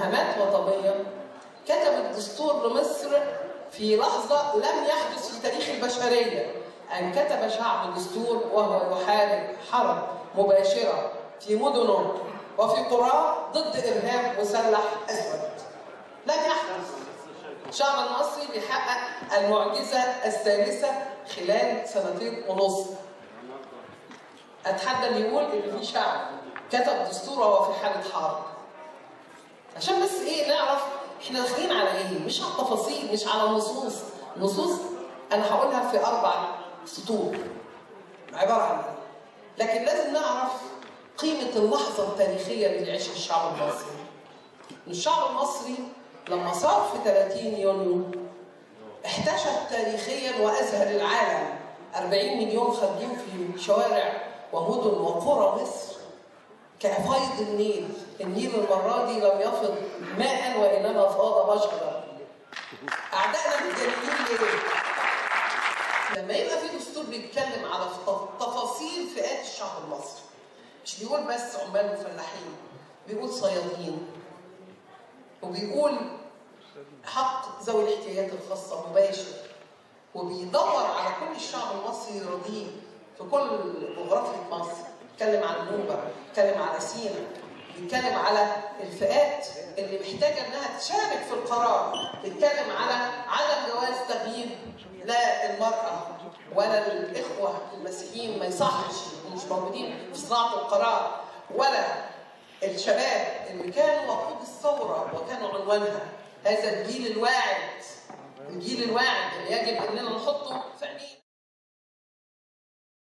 مهمات وطنية كتب الدستور لمصر في لحظة لم يحدث في تاريخ البشرية أن كتب شعب دستور وهو يحارب حرب مباشرة في مدنه وفي قراه ضد إرهاب مسلح أسود لم يحدث الشعب المصري بيحقق المعجزة الثالثة خلال سنتين ونص أتحدى اللي يقول إن في شعب كتب دستور وهو في حالة حرب عشان بس إيه نعرف إحنا داخلين على إيه مش على التفاصيل مش على النصوص النصوص أنا هقولها في أربع سطور عبارة عن إيه لكن لازم نعرف قيمة اللحظة التاريخية اللي بيعيشها الشعب المصري الشعب المصري لما صار في 30 يونيو احتشد تاريخيا واذهل العالم 40 مليون خارجين في شوارع ومدن وقرى مصر كفيض النيل النيل المرة دي لم يفض ماء وإنما فاض بشرا أعدائنا متجننين ليه؟ لما يبقى في دستور بيتكلم على تفاصيل فئات الشعب المصري مش بيقول بس عمال وفلاحين بيقول صيادين وبيقول حق ذوي الاحتياجات الخاصة مباشر وبيدور على كل الشعب المصري يرضيه في كل جغرافية مصر بيتكلم عن النوبة بيتكلم على سينا بيتكلم على الفئات اللي محتاجة انها تشارك في القرار بيتكلم على عدم جواز تغيير لا المرأة ولا الإخوة المسيحيين ما يصحش مش موجودين في صناعة القرار ولا الشباب اللي كانوا وقود الثورة وكانوا عنوانها هذا الجيل الواعد الجيل الواعد اللي يجب اننا نحطه في عينيه